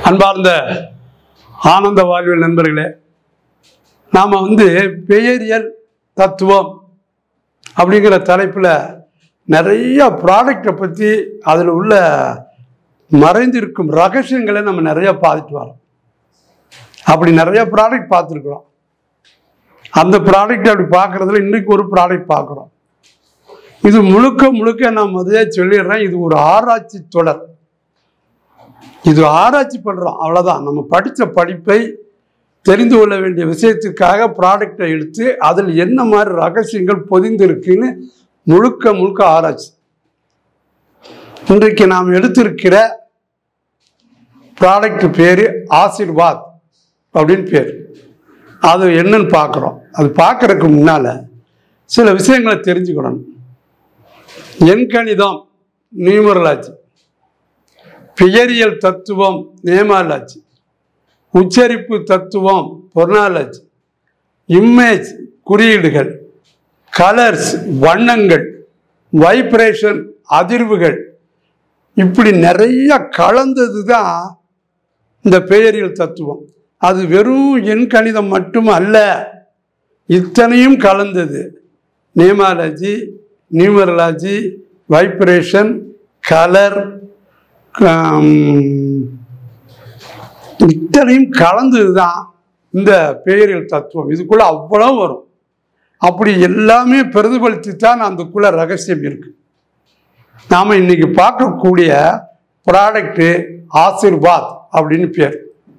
அன்பார்ந்த ஆனந்த வாழ்வியல் நண்பர்களே நாம் வந்து பெயரியல் தத்துவம் அப்படிங்கிற தலைப்பில் நிறைய ப்ராடக்டை பற்றி அதில் உள்ள மறைந்திருக்கும் ரகசியங்களை நம்ம நிறைய பார்த்துட்டு வரோம் அப்படி நிறைய ப்ராடக்ட் பார்த்துருக்குறோம் அந்த ப்ராடக்ட் அப்படி பார்க்குறதுல இன்னைக்கு ஒரு ப்ராடக்ட் பார்க்குறோம் இது முழுக்க முழுக்க நான் முதலே சொல்லிடுறேன் இது ஒரு ஆராய்ச்சி தொடர் இது ஆராய்ச்சி பண்ணுறோம் அவ்வளோதான் நம்ம படித்த படிப்பை தெரிந்து கொள்ள வேண்டிய விஷயத்துக்காக ப்ராடக்டை எடுத்து அதில் என்ன மாதிரி ரகசியங்கள் பொதிந்திருக்குன்னு முழுக்க முழுக்க ஆராய்ச்சி இன்றைக்கு நாம் எடுத்திருக்கிற ப்ராடக்ட் பேர் ஆசிர்வாத் அப்படின்னு பேர் அது என்னன்னு பார்க்குறோம் அது பார்க்கறதுக்கு முன்னால் சில விஷயங்களை தெரிஞ்சுக்கணும் எண்கணிதம் நியூமரலாஜி பெயரியல் தத்துவம் நேமாலாஜி உச்சரிப்பு தத்துவம் பொருளாலாஜி இமேஜ் குறியீடுகள் கலர்ஸ் வண்ணங்கள் வைப்ரேஷன் அதிர்வுகள் இப்படி நிறைய கலந்தது தான் இந்த பெயரியல் தத்துவம் அது வெறும் எண் கணிதம் மட்டும் அல்ல இத்தனையும் கலந்தது நேமாலஜி நியூமரலாஜி வைப்ரேஷன் கலர் இத்தனையும் கலந்தது தான் இந்த பெயரியல் தத்துவம் இதுக்குள்ள அவ்வளவு வரும் அப்படி எல்லாமே பிரதிபலித்து தான் அதுக்குள்ள ரகசியம் இருக்கு நாம இன்னைக்கு பார்க்கக்கூடிய ப்ராடக்ட் ஆசிர்வாத் அப்படின்னு பேர்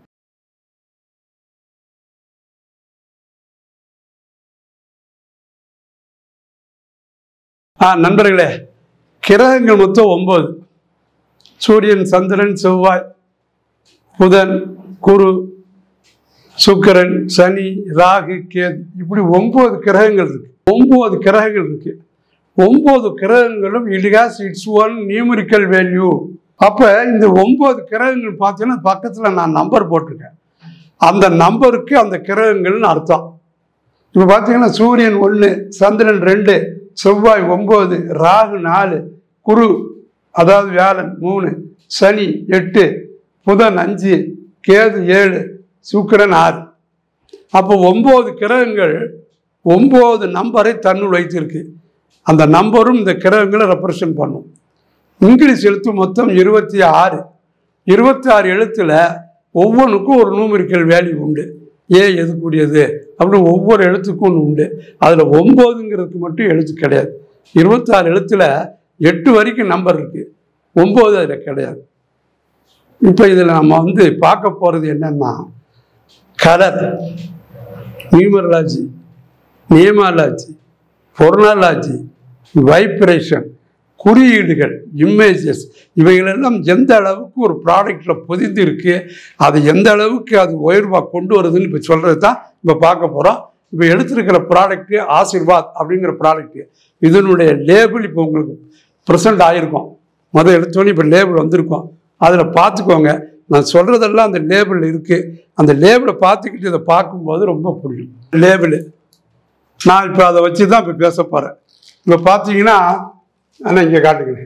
ஆ நண்பர்களே கிரகங்கள் மொத்தம் ஒன்பது சூரியன் சந்திரன் செவ்வாய் புதன் குரு சுக்கிரன் சனி ராகு கேது இப்படி ஒன்பது கிரகங்கள் இருக்கு ஒன்பது கிரகங்கள் இருக்கு ஒன்பது கிரகங்களும் it has its one numerical value அப்போ இந்த ஒன்பது கிரகங்கள் பார்த்தீங்கன்னா பக்கத்தில் நான் நம்பர் போட்டிருக்கேன் அந்த நம்பருக்கு அந்த கிரகங்கள்னு அர்த்தம் இப்போ பார்த்தீங்கன்னா சூரியன் ஒன்று சந்திரன் ரெண்டு செவ்வாய் ஒம்பது ராகு நாலு குரு அதாவது வியாழன் மூணு சனி எட்டு புதன் அஞ்சு கேது ஏழு சுக்கிரன் ஆறு அப்போ ஒம்பது கிரகங்கள் ஒம்பது நம்பரை தன்னுள் வைத்திருக்கு அந்த நம்பரும் இந்த கிரகங்களை ரெப்ரசன்ட் பண்ணும் இங்கிலீஷ் எழுத்து மொத்தம் இருபத்தி ஆறு இருபத்தி ஆறு எழுத்தில் ஒவ்வொன்றுக்கும் ஒரு நூமரிக்கல் வேல்யூ உண்டு ஏ எதுக்கூடியது அப்படின்னு ஒவ்வொரு எழுத்துக்கும் ஒன்று உண்டு அதில் ஒம்போதுங்கிறதுக்கு மட்டும் எழுத்து கிடையாது இருபத்தாறு எழுத்தில் எட்டு வரைக்கும் நம்பர் இருக்குது ஒம்பது அதில் கிடையாது இப்போ இதில் நம்ம வந்து பார்க்க போகிறது என்னன்னா கலர் நியூமரலாஜி நியமாலாஜி பொருளாலாஜி வைப்ரேஷன் குறியீடுகள் இமேஜஸ் இவைகளெல்லாம் எந்த அளவுக்கு ஒரு ப்ராடக்டில் பொதிந்து இருக்கு அது எந்த அளவுக்கு அது உயர்வாக கொண்டு வருதுன்னு இப்போ சொல்கிறது தான் இப்போ பார்க்க போகிறோம் இப்போ எடுத்திருக்கிற ப்ராடக்ட்டு ஆசிர்வாத் அப்படிங்கிற ப்ராடக்ட்டு இதனுடைய லேபிள் இப்போ உங்களுக்கு ப்ரெசென்ட் ஆகிருக்கும் முதல் எடுத்தோன்னே இப்போ லேபிள் வந்திருக்கும் அதில் பார்த்துக்கோங்க நான் சொல்கிறதெல்லாம் அந்த லேபிள் இருக்குது அந்த லேபிளை பார்த்துக்கிட்டு இதை பார்க்கும்போது ரொம்ப புரியும் லேபிள் நான் இப்போ அதை வச்சு தான் இப்போ பேச போகிறேன் இப்போ பார்த்தீங்கன்னா ஆனால் இங்கே காட்டுங்க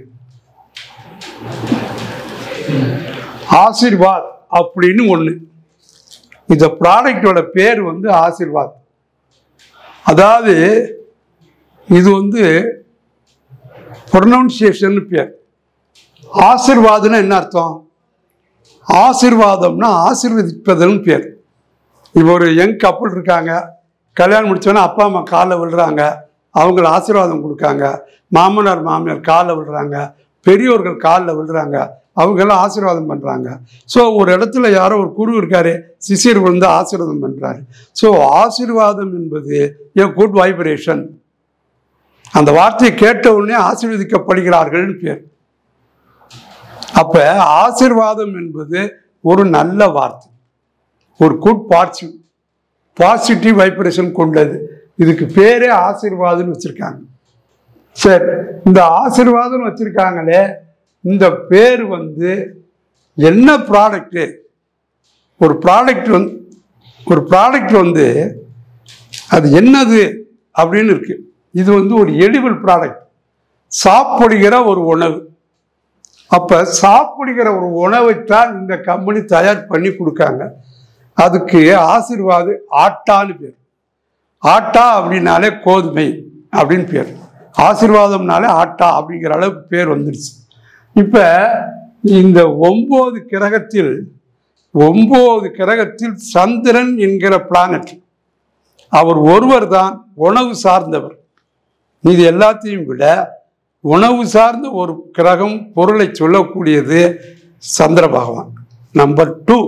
ஆசிர்வாத் அப்படின்னு ஒன்று இந்த ப்ராடக்டோட பேர் வந்து ஆசிர்வாத் அதாவது இது வந்து ப்ரொனவுன்சியேஷன் பேர் ஆசிர்வாதம்னா என்ன அர்த்தம் ஆசிர்வாதம்னா ஆசிர்வதிப்பதுன்னு பேர் இப்போ ஒரு யங் கப்பல் இருக்காங்க கல்யாணம் முடிச்சோன்னா அப்பா அம்மா காலில் விழுறாங்க அவங்கள ஆசீர்வாதம் கொடுக்காங்க மாமனார் மாமியார் காலில் விழுறாங்க பெரியோர்கள் காலில் விழுறாங்க அவங்கெல்லாம் ஆசீர்வாதம் பண்ணுறாங்க ஸோ ஒரு இடத்துல யாரோ ஒரு குரு இருக்காரு சிசிர் விழுந்து ஆசீர்வாதம் பண்ணுறாரு ஸோ ஆசீர்வாதம் என்பது ஏ குட் வைப்ரேஷன் அந்த வார்த்தையை கேட்ட உடனே ஆசீர்வதிக்கப்படுகிறார்கள்னு பேர் அப்ப ஆசிர்வாதம் என்பது ஒரு நல்ல வார்த்தை ஒரு குட் பாசிட்டிவ் பாசிட்டிவ் வைப்ரேஷன் கொண்டது இதுக்கு பேரே ஆசீர்வாதம்னு வச்சிருக்காங்க சரி இந்த ஆசீர்வாதம் வச்சிருக்காங்களே இந்த பேர் வந்து என்ன ப்ராடக்ட்டு ஒரு ப்ராடக்ட் வந்து ஒரு ப்ராடக்ட் வந்து அது என்னது அப்படின்னு இருக்கு இது வந்து ஒரு எடிபிள் ப்ராடக்ட் சாப்பிடுகிற ஒரு உணவு அப்ப சாப்பிடுகிற ஒரு உணவைத்தான் இந்த கம்பெனி தயார் பண்ணி கொடுக்காங்க அதுக்கு ஆசீர்வாது ஆட்டான்னு பேர் ஆட்டா அப்படின்னாலே கோதுமை அப்படின்னு பேர் ஆசீர்வாதம்னாலே ஆட்டா அப்படிங்கிற அளவுக்கு பேர் வந்துடுச்சு இப்ப இந்த ஒன்பது கிரகத்தில் ஒன்பது கிரகத்தில் சந்திரன் என்கிற பிளானட் அவர் ஒருவர் தான் உணவு சார்ந்தவர் இது எல்லாத்தையும் விட உணவு சார்ந்த ஒரு கிரகம் பொருளை சொல்லக்கூடியது சந்திர பகவான் நம்பர் டூ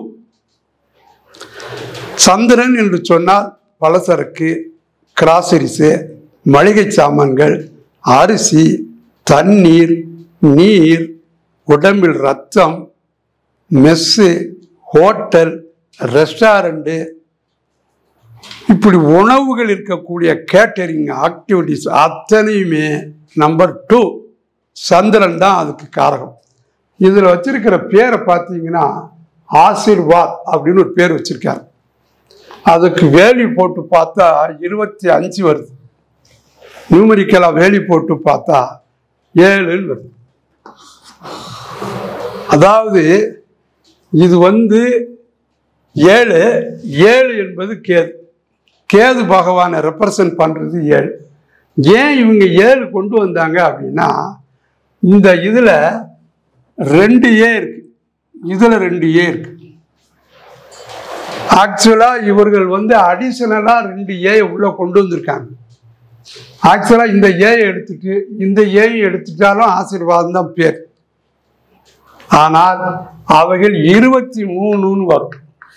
சந்திரன் என்று சொன்னால் பலசரக்கு கிராசரிஸு மளிகை சாமான்கள் அரிசி தண்ணீர் நீர் உடம்பில் ரத்தம் மெஸ்ஸு ஹோட்டல் ரெஸ்டாரண்ட்டு இப்படி உணவுகள் இருக்கக்கூடிய கேட்டரிங் ஆக்டிவிட்டிஸ் அத்தனையுமே நம்பர் டூ சந்திரன் தான் அதுக்கு காரகம் இதில் வச்சிருக்கிற பேரை பார்த்தீங்கன்னா ஆசீர்வாத் அப்படின்னு ஒரு பேர் வச்சிருக்காரு அதுக்கு வேலி போட்டு பார்த்தா இருபத்தி அஞ்சு வருது நியூமரிக்கலாக வேலி போட்டு பார்த்தா ஏழுன்னு வருது அதாவது இது வந்து ஏழு ஏழு என்பது கேது கேது பகவானை ரெப்ரசன்ட் பண்ணுறது ஏழு ஏன் இவங்க ஏழு கொண்டு வந்தாங்க அப்படின்னா இந்த இதில் ரெண்டு ஏ இருக்கு இதில் ரெண்டு ஏ இருக்கு ஆக்சுவலாக இவர்கள் வந்து அடிஷனலாக ரெண்டு ஏ உள்ளே கொண்டு வந்திருக்காங்க ஆக்சுவலாக இந்த ஏயை எடுத்துட்டு இந்த ஏயை எடுத்துட்டாலும் ஆசீர்வாதம் தான் பேர் ஆனால் அவைகள் இருபத்தி மூணுன்னு வரும்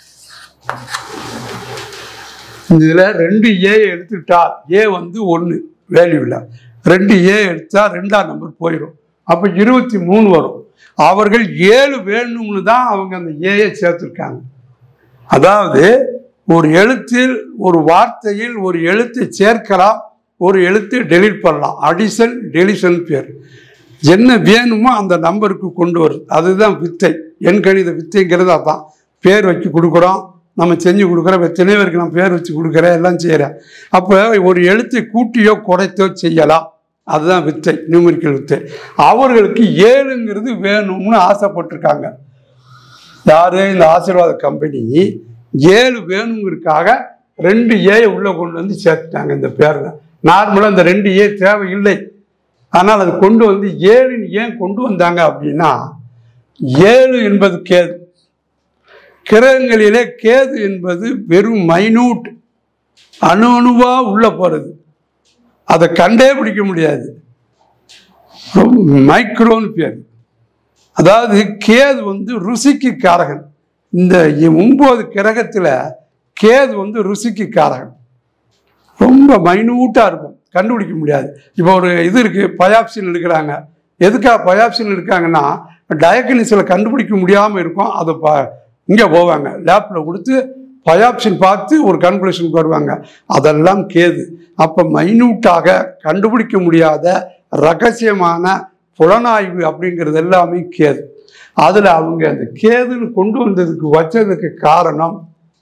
இதில் ரெண்டு ஏ எடுத்துட்டால் ஏ வந்து ஒன்று வேல்யூவில் ரெண்டு ஏ எடுத்தா ரெண்டாம் நம்பர் போயிடும் அப்போ இருபத்தி மூணு வரும் அவர்கள் ஏழு வேணும்னு தான் அவங்க அந்த ஏயை சேர்த்துருக்காங்க அதாவது ஒரு எழுத்தில் ஒரு வார்த்தையில் ஒரு எழுத்தை சேர்க்கலாம் ஒரு எழுத்தை டெலீட் பண்ணலாம் அடிஷன் டெலிஷன் பேர் என்ன வேணுமோ அந்த நம்பருக்கு கொண்டு வருது அதுதான் வித்தை எண்கணித வித்தைங்கிறது அதான் பேர் வச்சு கொடுக்குறோம் நம்ம செஞ்சு கொடுக்குறோம் எத்தனை பேருக்கு நான் பேர் வச்சு கொடுக்குறேன் எல்லாம் செய்கிறேன் அப்போ ஒரு எழுத்தை கூட்டியோ குறைத்தோ செய்யலாம் அதுதான் வித்தை நியூமரிக்கல் வித்தை அவர்களுக்கு ஏழுங்கிறது வேணும்னு ஆசைப்பட்டிருக்காங்க யாரு இந்த ஆசீர்வாத கம்பெனி ஏழு வேணுங்கிறதுக்காக ரெண்டு ஏயை உள்ளே கொண்டு வந்து சேர்த்துட்டாங்க இந்த பேரில் நார்மலாக இந்த ரெண்டு ஏ தேவையில்லை ஆனால் அது கொண்டு வந்து ஏழுன்னு ஏன் கொண்டு வந்தாங்க அப்படின்னா ஏழு என்பது கேது கிரகங்களிலே கேது என்பது வெறும் மைனூட் அணு அணுவா உள்ள போறது அதை கண்டே பிடிக்க முடியாது ரொம்ப மைக்ரோன்னு பேர் அதாவது கேது வந்து ருசிக்கு காரகன் இந்த ஒன்பது கிரகத்தில் கேது வந்து ருசிக்கு காரகன் ரொம்ப மைனூட்டாக இருக்கும் கண்டுபிடிக்க முடியாது இப்போ ஒரு இது இருக்குது பயாப்சின் எடுக்கிறாங்க எதுக்காக பயாப்சின் எடுக்காங்கன்னா டயக்னிஸில் கண்டுபிடிக்க முடியாமல் இருக்கும் அதை ப இங்கே போவாங்க லேப்பில் கொடுத்து பயாப்சின் பார்த்து ஒரு கன்க்ளூஷனுக்கு வருவாங்க அதெல்லாம் கேது அப்போ மைனூட்டாக கண்டுபிடிக்க முடியாத ரகசியமான புலனாய்வு அப்படிங்கிறது எல்லாமே கேது அதில் அவங்க அந்த கேதுன்னு கொண்டு வந்ததுக்கு வச்சதுக்கு காரணம்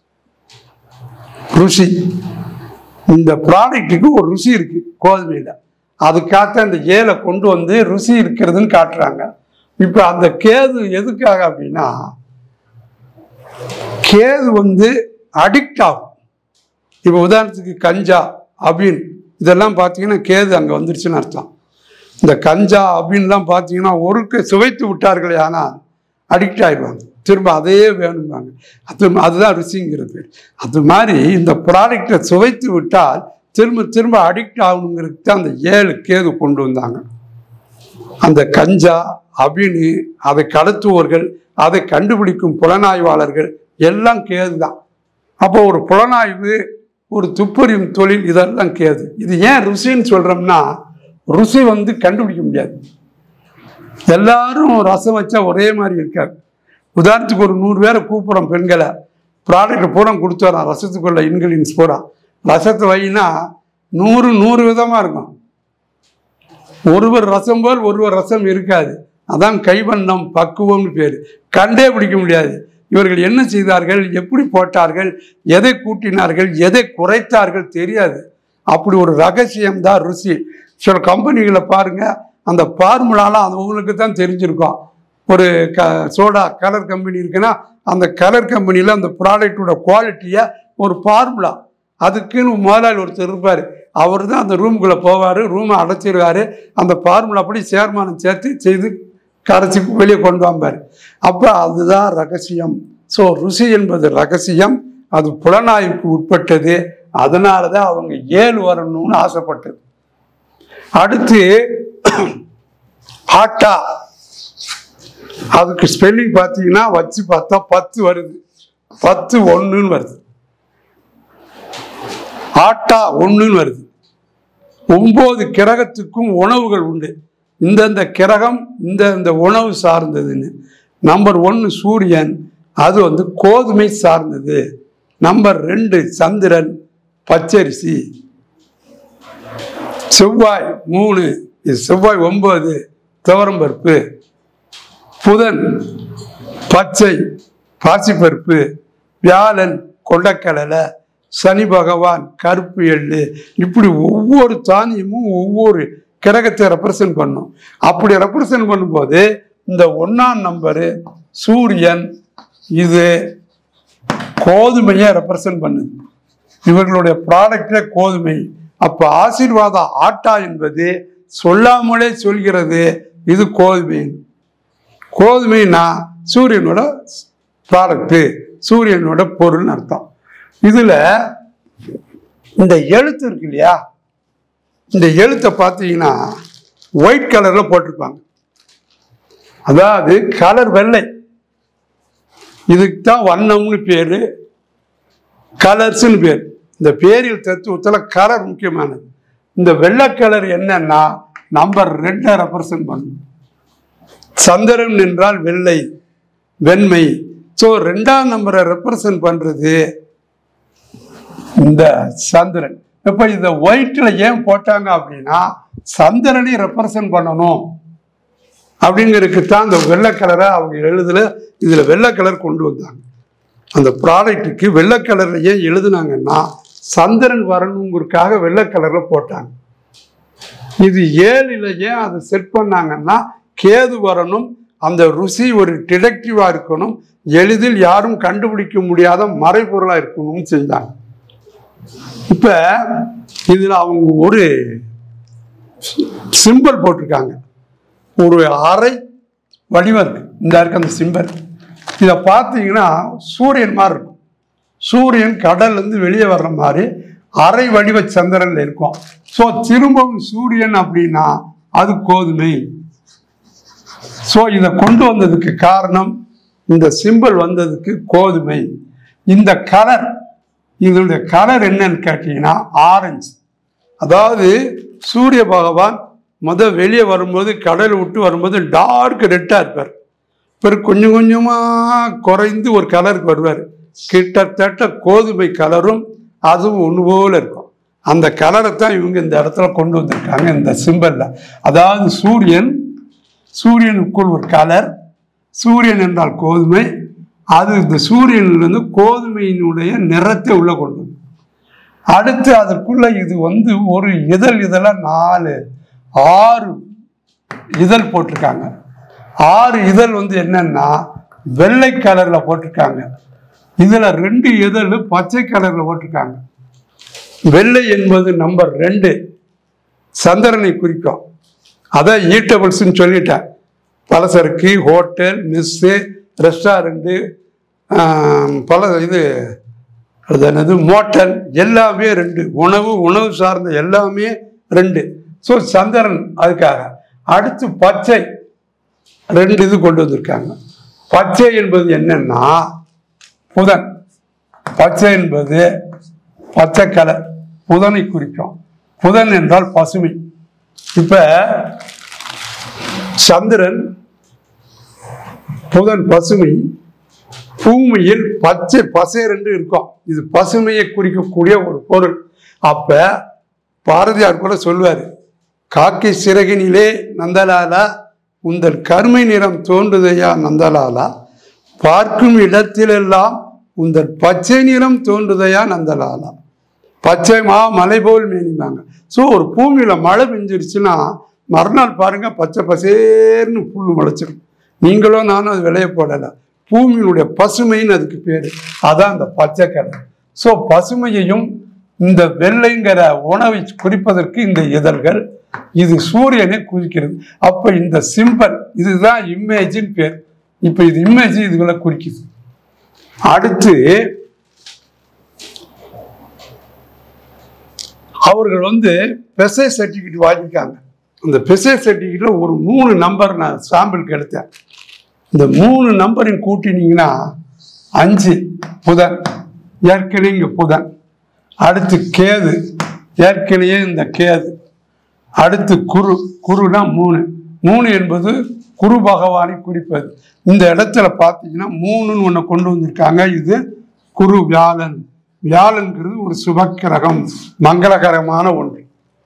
ருசி இந்த ப்ராடக்ட்டுக்கு ஒரு ருசி இருக்கு கோதுமையில் அதுக்காக அந்த ஏலை கொண்டு வந்து ருசி இருக்கிறதுன்னு காட்டுறாங்க இப்போ அந்த கேது எதுக்காக அப்படின்னா கேது வந்து அடிக்ட் ஆகும் இப்போ உதாரணத்துக்கு கஞ்சா அப்படின்னு இதெல்லாம் பார்த்தீங்கன்னா கேது அங்கே வந்துருச்சுன்னு அர்த்தம் இந்த கஞ்சா அப்படின்லாம் பார்த்தீங்கன்னா ஒருக்க சுவைத்து விட்டார்களே ஆனால் அடிக்ட் ஆயிடுவாங்க திரும்ப அதையே வேணும்பாங்க அது அதுதான் ருசிங்கிறது பேர் அது மாதிரி இந்த ப்ராடக்டை சுவைத்து விட்டால் திரும்ப திரும்ப அடிக்ட் ஆகணுங்கிறதுக்கு தான் அந்த ஏழு கேது கொண்டு வந்தாங்க அந்த கஞ்சா அப்படின்னு அதை கடத்துவோர்கள் அதை கண்டுபிடிக்கும் புலனாய்வாளர்கள் எல்லாம் கேது தான் அப்போ ஒரு புலனாய்வு ஒரு துப்பறியும் தொழில் இதெல்லாம் கேது இது ஏன் ருசின்னு சொல்கிறோம்னா ருசி வந்து கண்டுபிடிக்க முடியாது எல்லாரும் ரசம் வச்சா ஒரே மாதிரி இருக்காது உதாரணத்துக்கு ஒரு நூறு பேரை கூப்பிட்றோம் பெண்களை ப்ராடக்ட் பூரா கொடுத்து வரோம் ரசத்துக்குள்ள இன்கிரீடியன்ஸ் பூரா ரசத்தை வைனா நூறு நூறு விதமாக இருக்கும் ஒருவர் ரசம் போல் ஒருவர் ரசம் இருக்காது அதான் கைவண்ணம் பக்குவம்னு பேர் கண்டே பிடிக்க முடியாது இவர்கள் என்ன செய்தார்கள் எப்படி போட்டார்கள் எதை கூட்டினார்கள் எதை குறைத்தார்கள் தெரியாது அப்படி ஒரு ரகசியம் தான் ருசி சில கம்பெனிகளை பாருங்க அந்த ஃபார்முலாலாம் அது உங்களுக்கு தான் தெரிஞ்சிருக்கும் ஒரு க சோடா கலர் கம்பெனி இருக்குன்னா அந்த கலர் கம்பெனியில் அந்த ப்ராடக்டோட குவாலிட்டியை ஒரு ஃபார்முலா அதுக்குன்னு முதலாளி ஒருத்தர் இருப்பார் அவர் தான் அந்த ரூமுக்குள்ளே போவார் ரூமை அடைச்சிருவாரு அந்த ஃபார்முலா படி சேர்மானம் சேர்த்து செய்து கரைச்சி வெளியே கொண்டு வந்தார் அப்போ அதுதான் ரகசியம் ஸோ ருசி என்பது ரகசியம் அது புலனாய்வுக்கு உட்பட்டது அதனால தான் அவங்க ஏழு வரணும்னு ஆசைப்பட்டது அடுத்து ஆட்டா அதுக்கு ஸ்பெல்லிங் பார்த்தீங்கன்னா வச்சு பார்த்தா பத்து வருது பத்து ஒன்றுன்னு வருது ஆட்டா ஒன்றுன்னு வருது ஒன்பது கிரகத்துக்கும் உணவுகள் உண்டு இந்தந்த கிரகம் இந்த இந்த உணவு சார்ந்ததுன்னு நம்பர் ஒன்று சூரியன் அது வந்து கோதுமை சார்ந்தது நம்பர் ரெண்டு சந்திரன் பச்சரிசி செவ்வாய் மூணு இது செவ்வாய் ஒன்பது துவரம்பருப்பு புதன் பச்சை பாசிப்பருப்பு வியாழன் கொண்டக்கடலை சனி பகவான் கருப்பு எள்ளு இப்படி ஒவ்வொரு தானியமும் ஒவ்வொரு கிரகத்தை ரெப்ரசன்ட் பண்ணும் அப்படி ரெப்ரசன்ட் பண்ணும்போது இந்த ஒன்றாம் நம்பரு சூரியன் இது கோதுமையை ரெப்ரசன்ட் பண்ணுது இவர்களுடைய ப்ராடக்டே கோதுமை அப்போ ஆசீர்வாத ஆட்டா என்பது சொல்லாமலே சொல்கிறது இது கோதுமை கோதுமைனா சூரியனோட ப்ராடக்ட்டு சூரியனோட பொருள்னு அர்த்தம் இதில் இந்த எழுத்து இருக்கு இல்லையா இந்த எழுத்தை பார்த்தீங்கன்னா ஒயிட் கலரில் போட்டிருப்பாங்க அதாவது கலர் வெள்ளை இதுக்கு தான் வண்ணம்னு பேர் கலர்ஸ்னு பேர் இந்த பேரில் தத்துவத்தில் கலர் முக்கியமானது இந்த வெள்ளை கலர் என்னன்னா நம்பர் ரெண்டை ரெப்ரசன்ட் பண்ணும் சந்திரன் என்றால் வெள்ளை வெண்மை ஸோ ரெண்டாம் நம்பரை ரெப்ரசன்ட் பண்ணுறது இந்த சந்திரன் இப்போ இந்த ஒயிட்டில் ஏன் போட்டாங்க அப்படின்னா சந்திரனை ரெப்ரசன்ட் பண்ணணும் அப்படிங்கிறதுக்கு தான் இந்த வெள்ளை கலரை அவங்க எழுதல இதில் வெள்ளை கலர் கொண்டு வந்தாங்க அந்த ப்ராடக்ட்டுக்கு வெள்ளை கலரில் ஏன் எழுதுனாங்கன்னா சந்திரன் வரணுங்கிறதுக்காக வெள்ளை கலரில் போட்டாங்க இது ஏழில் ஏன் அதை செட் பண்ணாங்கன்னா கேது வரணும் அந்த ருசி ஒரு டிடெக்டிவாக இருக்கணும் எளிதில் யாரும் கண்டுபிடிக்க முடியாத மறைபொருளாக இருக்கணும்னு செஞ்சாங்க இப்போ இதில் அவங்க ஒரு சிம்பிள் போட்டிருக்காங்க ஒரு அரை வடிவம் இருக்கு இந்த இருக்கு அந்த சிம்பல் இதை பார்த்தீங்கன்னா சூரியன் மாதிரி இருக்கும் சூரியன் கடல்லேருந்து வெளியே வர்ற மாதிரி அரை வடிவ சந்திரன்ல இருக்கும் ஸோ திரும்பவும் சூரியன் அப்படின்னா அது கோதுமை ஸோ இதை கொண்டு வந்ததுக்கு காரணம் இந்த சிம்பிள் வந்ததுக்கு கோதுமை இந்த கலர் இதனுடைய கலர் என்னன்னு கேட்டீங்கன்னா ஆரஞ்சு அதாவது சூரிய பகவான் முத வெளியே வரும்போது கடலை விட்டு வரும்போது டார்க் ரெட்டாக இருப்பார் பிறகு கொஞ்சம் கொஞ்சமாக குறைந்து ஒரு கலருக்கு வருவார் கிட்டத்தட்ட கோதுமை கலரும் அதுவும் ஒன்று போல இருக்கும் அந்த கலரை தான் இவங்க இந்த இடத்துல கொண்டு வந்திருக்காங்க இந்த சிம்பலில் அதாவது சூரியன் சூரியனுக்குள் ஒரு கலர் சூரியன் என்றால் கோதுமை அது இந்த சூரியனிலிருந்து கோதுமையினுடைய நிறத்தை உள்ள கொண்டு வரும் அடுத்து அதற்குள்ள இது வந்து ஒரு இதழ் இதழ நாலு ஆறு இதழ் போட்டிருக்காங்க ஆறு இதழ் வந்து என்னன்னா வெள்ளை கலர்ல போட்டிருக்காங்க இதுல ரெண்டு இதழ் பச்சை கலர்ல போட்டிருக்காங்க வெள்ளை என்பது நம்பர் ரெண்டு சந்திரனை குறிக்கும் அதான் ஈட்டபிள்ஸ்ன்னு சொல்லிட்டேன் பலசரக்கு ஹோட்டல் மெஸ்ஸு ரெஸ்டாரண்ட்டு பல இது அது என்னது மோட்டல் எல்லாமே ரெண்டு உணவு உணவு சார்ந்த எல்லாமே ரெண்டு ஸோ சந்திரன் அதுக்காக அடுத்து பச்சை ரெண்டு இது கொண்டு வந்திருக்காங்க பச்சை என்பது என்னன்னா புதன் பச்சை என்பது பச்சை கலர் புதனை குறிக்கும் புதன் என்றால் பசுமை இப்போ சந்திரன் புதன் பசுமை பூமியில் பச்சை பசேரென்று இருக்கும் இது பசுமையை குறிக்கக்கூடிய ஒரு பொருள் அப்ப பாரதியார் கூட சொல்லுவார் காக்கை சிறகினிலே நந்தலாலா உந்தன் கருமை நிறம் தோன்றுதையா நந்தலாலா பார்க்கும் இடத்திலெல்லாம் உந்தன் பச்சை நிறம் தோன்றுதையா நந்தலாலா பச்சை மா மலை போல் மேனிப்பாங்க ஸோ ஒரு பூமியில் மழை பெஞ்சிருச்சுன்னா மறுநாள் பாருங்க பச்சை பசேர்னு புல் முளைச்சிரும் நீங்களும் நானும் அது விளைய போடலை பூமியினுடைய பசுமைன்னு அதுக்கு பேர் அதான் அந்த பச்சை கலர் ஸோ பசுமையையும் இந்த வெள்ளைங்கிற உணவை குறிப்பதற்கு இந்த இதழ்கள் இது சூரியனை குறிக்கிறது அப்போ இந்த சிம்பல் இதுதான் இமேஜின் பேர் இப்போ இது இமேஜ் இதுகளை குறிக்குது அடுத்து அவர்கள் வந்து பெசை சர்டிஃபிகேட் வாங்கியிருக்காங்க அந்த பெசை சர்டிஃபிகேட்ல ஒரு மூணு நம்பர் நான் சாம்பிளுக்கு எடுத்தேன் இந்த மூணு நம்பரையும் கூட்டினீங்கன்னா அஞ்சு புதன் ஏற்கனவே இங்கே புதன் அடுத்து கேது ஏற்கனவே இந்த கேது அடுத்து குரு குருனா மூணு மூணு என்பது குரு பகவானை குறிப்பது இந்த இடத்துல பார்த்தீங்கன்னா மூணுன்னு ஒன்று கொண்டு வந்திருக்காங்க இது குரு வியாழன் வியாழன்கிறது ஒரு சுபக்கிரகம் மங்களகரமான ஒன்று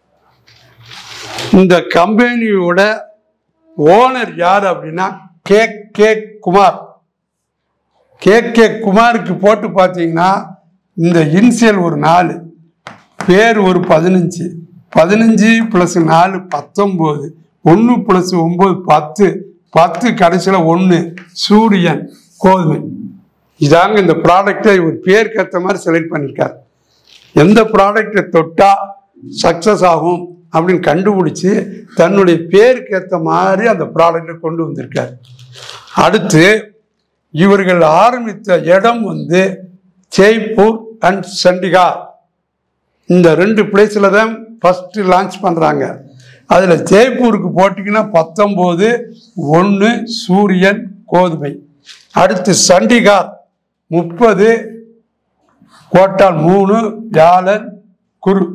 இந்த கம்பெனியோட ஓனர் யார் அப்படின்னா K K Kumar K K குமாருக்கு போட்டு பார்த்தீங்கன்னா இந்த இன்சியல் ஒரு நாலு பேர் ஒரு பதினஞ்சு பதினஞ்சு ப்ளஸ் நாலு பத்தொம்போது ஒன்று ப்ளஸ் ஒம்பது பத்து பத்து கடைசியில் ஒன்று சூரியன் கோதுமை இதாங்க இந்த ப்ராடக்டை ஒரு பேருக்கு ஏற்ற மாதிரி செலக்ட் பண்ணியிருக்கார் எந்த ப்ராடக்டை தொட்டா சக்ஸஸ் ஆகும் அப்படின்னு கண்டுபிடிச்சி தன்னுடைய பேருக்கு ஏற்ற மாதிரி அந்த ப்ராடக்டை கொண்டு வந்திருக்கார் அடுத்து இவர்கள் ஆரம்பித்த இடம் வந்து ஜெய்ப்பூர் அண்ட் சண்டிகார் இந்த ரெண்டு பிளேஸில் தான் ஃபஸ்ட்டு லான்ச் பண்ணுறாங்க அதில் ஜெய்ப்பூருக்கு போட்டிங்கன்னா பத்தொம்போது ஒன்று சூரியன் கோதுமை அடுத்து சண்டிகார் முப்பது கோட்டால் மூணு வியாழன் குரு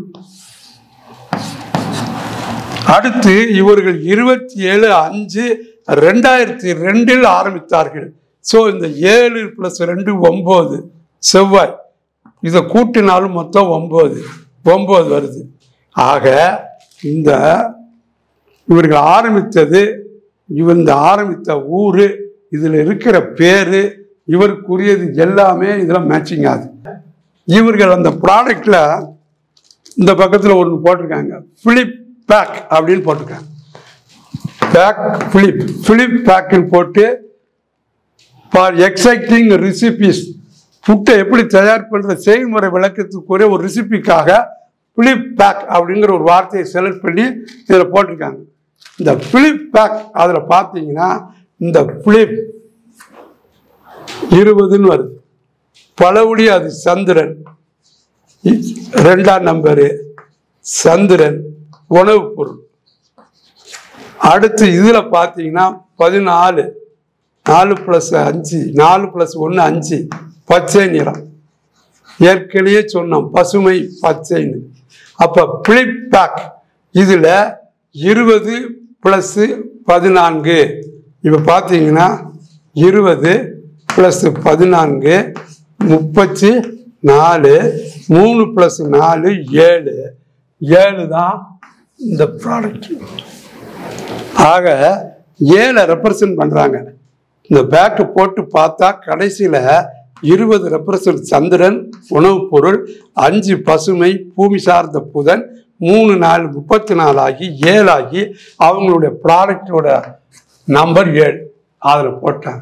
அடுத்து இவர்கள் இருபத்தி ஏழு அஞ்சு ரெண்டாயிரத்தி ரெண்டில் ஆரம்பித்தார்கள் ஸோ இந்த ஏழு ப்ளஸ் ரெண்டு ஒம்பது செவ்வாய் இதை கூட்டினாலும் மொத்தம் ஒம்பது ஒம்பது வருது ஆக இந்த இவர்கள் ஆரம்பித்தது இவர் இந்த ஆரம்பித்த ஊர் இதில் இருக்கிற பேர் இவருக்குரியது எல்லாமே இதில் மேட்சிங் ஆகுது இவர்கள் அந்த ப்ராடக்டில் இந்த பக்கத்தில் ஒன்று போட்டிருக்காங்க ஃபிலிப் பேக் அப்படின்னு போட்டிருக்காங்க பேக் ஃபிலிப் ஃபிலிப் பேக்குன்னு போட்டு ஃபார் எக்ஸைட்டிங் ரெசிபிஸ் ஃபுட்டை எப்படி தயார் பண்ணுற செயல்முறை விளக்கத்துக்குரிய ஒரு ரெசிபிக்காக ஃபிலிப் பேக் அப்படிங்கிற ஒரு வார்த்தையை செலக்ட் பண்ணி இதில் போட்டிருக்காங்க இந்த ஃபிலிப் பேக் அதில் பார்த்தீங்கன்னா இந்த ஃபிலிப் இருபதுன்னு வருது பலவுடி அது சந்திரன் இ- ரெண்டாம் நம்பரு சந்திரன் உணவுப் பொருள் அடுத்து இதில் பார்த்தீங்கன்னா பதினாலு நாலு ப்ளஸ் அஞ்சு நாலு ப்ளஸ் ஒன்று அஞ்சு பச்சை நிறம் ஏற்கனவே சொன்னோம் பசுமை பச்சைன்னு அப்போ பிளிப் பேக் இதில் இருபது ப்ளஸ்ஸு பதினான்கு இப்போ பார்த்தீங்கன்னா இருபது ப்ளஸ் பதினான்கு முப்பத்தி நாலு மூணு ப்ளஸ் நாலு ஏழு ஏழு தான் இந்த ப்ராடக்ட் ஆக ஏழை ரெப்ரசன்ட் பண்ணுறாங்க இந்த பேக்கு போட்டு பார்த்தா கடைசியில் இருபது ரெப்ரசன்ட் சந்திரன் உணவுப் பொருள் அஞ்சு பசுமை பூமி சார்ந்த புதன் மூணு நாலு முப்பத்தி நாலு ஆகி ஏழாகி அவங்களுடைய ப்ராடக்டோட நம்பர் ஏழு அதில் போட்டாங்க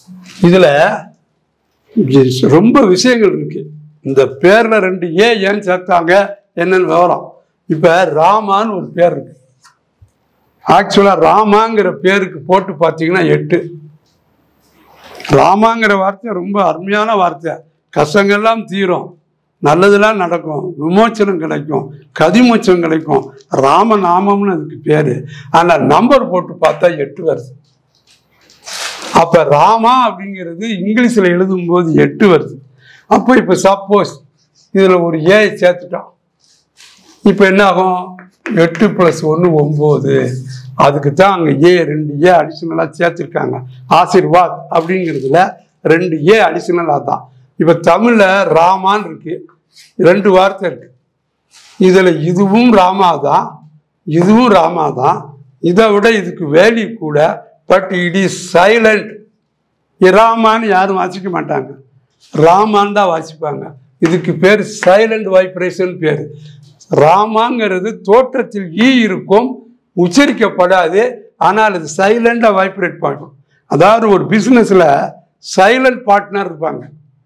இதில் ரொம்ப விஷயங்கள் இருக்கு இந்த பேரில் ரெண்டு ஏ ஏன் சேர்த்தாங்க என்னன்னு விவரம் இப்போ ராமான்னு ஒரு பேர் இருக்கு ஆக்சுவலாக ராமாங்கிற பேருக்கு போட்டு பார்த்தீங்கன்னா எட்டு ராமாங்கிற வார்த்தை ரொம்ப அருமையான வார்த்தை கஷ்டங்கள்லாம் தீரும் நல்லதெல்லாம் நடக்கும் விமோச்சனம் கிடைக்கும் கதிமோச்சனம் கிடைக்கும் ராமநாமம்னு அதுக்கு பேர் ஆனால் நம்பர் போட்டு பார்த்தா எட்டு வருது அப்போ ராமா அப்படிங்கிறது இங்கிலீஷில் எழுதும்போது எட்டு வருது அப்போ இப்போ சப்போஸ் இதில் ஒரு ஏ சேர்த்துட்டோம் இப்போ என்ன ஆகும் எட்டு ப்ளஸ் ஒன்று ஒம்பது அதுக்கு தான் அங்கே ஏ ரெண்டு ஏ அடிஷ்னலாக சேர்த்துருக்காங்க ஆசீர்வாத் அப்படிங்கிறதுல ரெண்டு ஏ அடிஷ்னலாக தான் இப்போ தமிழில் ராமான்னு இருக்கு ரெண்டு வார்த்தை இருக்கு இதில் இதுவும் ராமா தான் இதுவும் ராமா தான் இதை விட இதுக்கு வேல்யூ கூட பட் இட் இஸ் சைலண்ட் ராமான்னு யாரும் வாசிக்க மாட்டாங்க ராமான்னு தான் வாசிப்பாங்க இதுக்கு பேர் சைலண்ட் வைப்ரேஷன் பேர் ராமாங்கிறது தோற்றத்தில் ஈ இருக்கும் உச்சரிக்கப்படாது ஆனால் அது சைலண்டாக வைப்ரேட் பண்ணும் அதாவது ஒரு பிஸ்னஸில் சைலண்ட் பார்ட்னர் இருப்பாங்க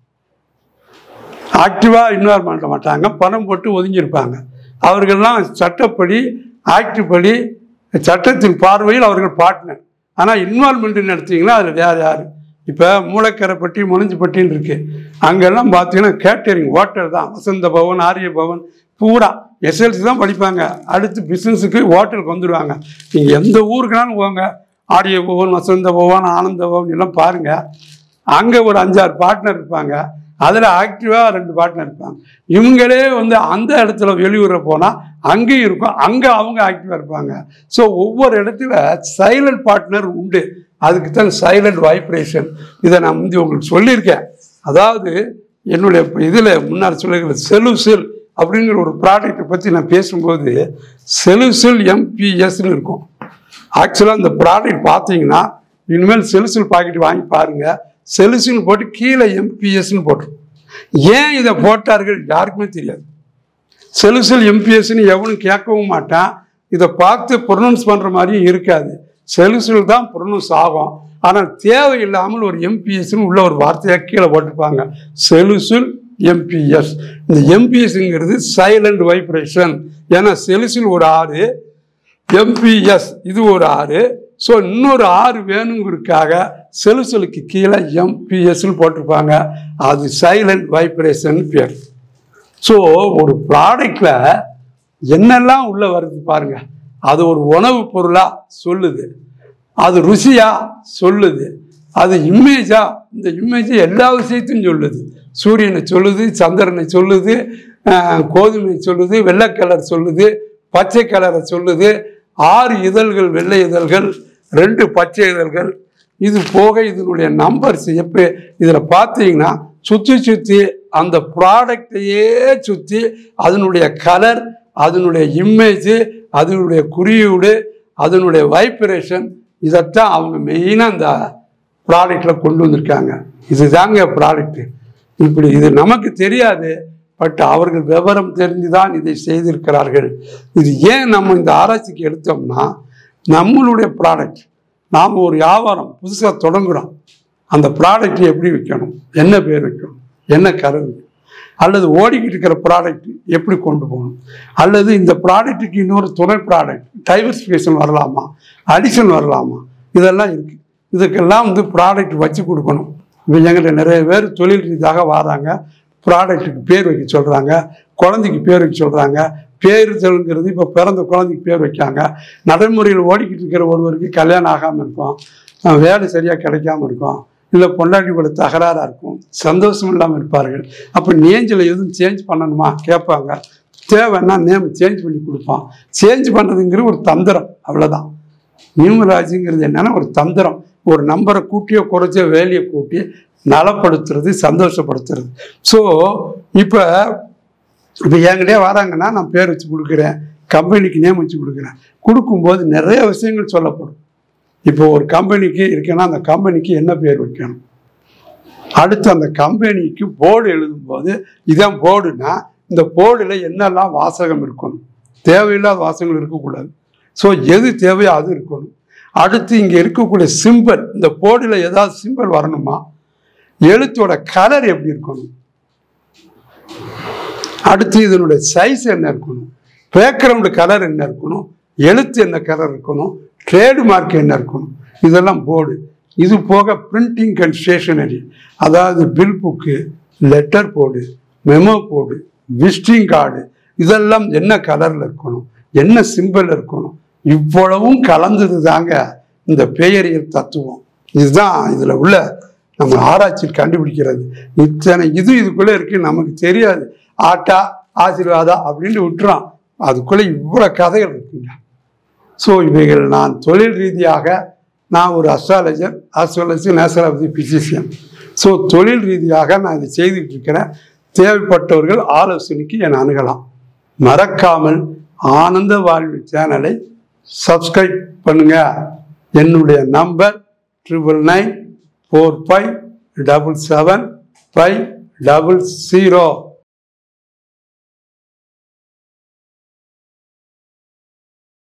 ஆக்டிவாக இன்வால்வ் பண்ண மாட்டாங்க பணம் போட்டு ஒதுங்கியிருப்பாங்க அவர்கள்லாம் சட்டப்படி ஆக்ட் படி சட்டத்தின் பார்வையில் அவர்கள் பார்ட்னர் ஆனால் இன்வால்மெண்ட் நடத்திங்கன்னா அதில் வேறு யார் இப்போ மூளைக்கரைப்பட்டி முனைஞ்சிப்பட்டின்னு இருக்கு அங்கெல்லாம் பார்த்தீங்கன்னா கேட்டரிங் ஹோட்டல் தான் வசந்த பவன் ஆரிய பவன் பூரா எஸ்எல்சி தான் படிப்பாங்க அடுத்து பிஸ்னஸுக்கு ஹோட்டலுக்கு வந்துடுவாங்க நீங்கள் எந்த ஊருக்குனாலும் போங்க ஆரிய பவன் வசந்த பவன் ஆனந்த பவன் எல்லாம் பாருங்கள் அங்கே ஒரு அஞ்சாறு பார்ட்னர் இருப்பாங்க அதில் ஆக்டிவாக ரெண்டு பார்ட்னர் இருப்பாங்க இவங்களே வந்து அந்த இடத்துல வெளியூரில் போனால் அங்கேயும் இருக்கும் அங்கே அவங்க ஆக்டிவாக இருப்பாங்க ஸோ ஒவ்வொரு இடத்துல சைலண்ட் பார்ட்னர் உண்டு அதுக்கு தான் சைலண்ட் வைப்ரேஷன் இதை நான் முந்தி உங்களுக்கு சொல்லியிருக்கேன் அதாவது என்னுடைய இதில் முன்னாடி சொல்லுகிற செலுசில் அப்படிங்கிற ஒரு ப்ராடக்ட்டை பற்றி நான் பேசும்போது செலுசில் எம்பிஎஸ்ன்னு இருக்கும் ஆக்சுவலாக இந்த ப்ராடக்ட் பார்த்தீங்கன்னா இனிமேல் செலுசில் பாக்கெட் வாங்கி பாருங்கள் செலுசில் போட்டு கீழே எம்பிஎஸ்ன்னு போட்டுரும் ஏன் இதை போட்டார்கள் யாருக்குமே தெரியாது செலுசில் எம்பிஎஸ்ன்னு எவனும் கேட்கவும் மாட்டான் இதை பார்த்து ப்ரொனவுன்ஸ் பண்ணுற மாதிரியும் இருக்காது செலுசில் தான் ப்ரொனவுன்ஸ் ஆகும் ஆனால் தேவையில்லாமல் ஒரு எம்பிஎஸ்ன்னு உள்ள ஒரு வார்த்தையாக கீழே போட்டிருப்பாங்க செலுசில் எம்பிஎஸ் இந்த எம்பிஎஸ்ங்கிறது சைலண்ட் வைப்ரேஷன் ஏன்னா செலுசில் ஒரு ஆறு எம்பிஎஸ் இது ஒரு ஆறு ஸோ இன்னொரு ஆறு வேணுங்கிறதுக்காக செலுசலுக்கு கீழே எம்பிஎஸ்ன்னு போட்டிருப்பாங்க அது சைலண்ட் வைப்ரேஷன் பேர் ஸோ ஒரு ப்ராடக்டில் என்னெல்லாம் உள்ளே வருது பாருங்க அது ஒரு உணவுப் பொருளாக சொல்லுது அது ருசியா சொல்லுது அது இமேஜா இந்த இமேஜ் எல்லா விஷயத்தையும் சொல்லுது சூரியனை சொல்லுது சந்திரனை சொல்லுது அஹ், கோதுமை சொல்லுது வெள்ளை கலர் சொல்லுது பச்சை கலரை சொல்லுது ஆறு இதழ்கள் வெள்ளை இதழ்கள் ரெண்டு பச்சை இதழ்கள் இது போக இதனுடைய நம்பர்ஸ் எப்போ இதில் பார்த்தீங்கன்னா சுற்றி சுற்றி அந்த ப்ராடக்டையே சுற்றி அதனுடைய கலர் அதனுடைய இமேஜ் அதனுடைய குறியீடு அதனுடைய வைப்ரேஷன் இதைத்தான் அவங்க மெயினாக அந்த ப்ராடக்டில் கொண்டு வந்திருக்காங்க இதுதாங்க ப்ராடக்ட் இப்படி இது நமக்கு தெரியாது பட் அவர்கள் விவரம் தெரிந்து தான் இதை செய்திருக்கிறார்கள் இது ஏன் நம்ம இந்த ஆராய்ச்சிக்கு எடுத்தோம்னா நம்மளுடைய ப்ராடக்ட் நாம் ஒரு வியாபாரம் புதுசாக தொடங்குறோம் அந்த ப்ராடக்ட் எப்படி விற்கணும் என்ன பேர் வைக்கணும் என்ன கலர் வைக்கணும் அல்லது ஓடிக்கிட்டு இருக்கிற ப்ராடக்ட் எப்படி கொண்டு போகணும் அல்லது இந்த ப்ராடக்ட்டுக்கு இன்னொரு துணை ப்ராடக்ட் டைவர்சிஃபிகேஷன் வரலாமா அடிஷன் வரலாமா இதெல்லாம் இருக்குது இதுக்கெல்லாம் வந்து ப்ராடக்ட் வச்சு கொடுக்கணும் இப்போ எங்கிட்ட நிறைய பேர் தொழில் ரீதியாக வராங்க ப்ராடக்ட்டுக்கு பேர் வைக்க சொல்கிறாங்க குழந்தைக்கு பேர் வைக்க சொல்கிறாங்க பேர் சொல்லுங்கிறது இப்போ பிறந்த குழந்தைக்கு பேர் வைக்காங்க நடைமுறையில் ஓடிக்கிட்டு இருக்கிற ஒருவருக்கு கல்யாணம் ஆகாமல் இருக்கும் அஹ் வேலை சரியாக கிடைக்காம இருக்கும் இல்லை பொண்டாட்டி கூட தகராறாக இருக்கும் சந்தோஷம் இல்லாமல் இருப்பார்கள் அப்போ நேஞ்சில் எதுவும் சேஞ்ச் பண்ணணுமா கேட்பாங்க தேவைன்னா நேம் சேஞ்ச் பண்ணி கொடுப்பான் சேஞ்ச் பண்ணுறதுங்கிற ஒரு தந்திரம் அவ்வளோதான் நியூமராஜுங்கிறது என்னன்னா ஒரு தந்திரம் ஒரு நம்பரை கூட்டியோ குறைச்சோ வேலையை கூட்டி நலப்படுத்துறது சந்தோஷப்படுத்துறது ஸோ இப்போ இப்போ என்கிட்டயே வராங்கன்னா நான் பேர் வச்சு கொடுக்குறேன் கம்பெனிக்கு நேம் வச்சு கொடுக்குறேன் கொடுக்கும்போது நிறைய விஷயங்கள் சொல்லப்படும் இப்போ ஒரு கம்பெனிக்கு இருக்குன்னா அந்த கம்பெனிக்கு என்ன பேர் வைக்கணும் அடுத்து அந்த கம்பெனிக்கு போர்டு எழுதும்போது இதான் போர்டுனா இந்த போர்டில் என்னெல்லாம் வாசகம் இருக்கணும் தேவையில்லாத வாசகங்கள் இருக்கக்கூடாது ஸோ எது தேவையோ அது இருக்கணும் அடுத்து இங்கே இருக்கக்கூடிய சிம்பல் இந்த போர்டில் ஏதாவது சிம்பல் வரணுமா எழுத்தோட கலர் எப்படி இருக்கணும் அடுத்து இதனுடைய சைஸ் என்ன இருக்கணும் பேக்ரவுண்டு கலர் என்ன இருக்கணும் எழுத்து என்ன கலர் இருக்கணும் ட்ரேடு மார்க் என்ன இருக்கணும் இதெல்லாம் போர்டு இது போக பிரிண்டிங் அண்ட் ஸ்டேஷனரி அதாவது bill book letter board memo board visiting card இதெல்லாம் என்ன கலரில் இருக்கணும் என்ன சிம்பிள் இருக்கணும் இவ்வளவும் கலந்தது தாங்க இந்த பெயரியல் தத்துவம் இதுதான் இதில் உள்ள நம்ம ஆராய்ச்சி கண்டுபிடிக்கிறது இத்தனை இது இதுக்குள்ளே இருக்கு நமக்கு தெரியாது ஆட்டா ஆசீர்வாதா அப்படின்னு விட்டுறான் அதுக்குள்ளே இவ்வளோ கதைகள் இருக்குங்க ஸோ இவைகள் நான் தொழில் ரீதியாக நான் ஒரு astrologer astrology naturopathy physician so தொழில் ரீதியாக நான் இதை செய்துட்டு இருக்கிறேன் தேவைப்பட்டவர்கள் ஆலோசனைக்கு என்னை அணுகலாம் மறக்காமல் ஆனந்த வாழ்வு சேனலை சப்ஸ்கிரைப் பண்ணுங்க என்னுடைய number triple nine four five double seven five double zero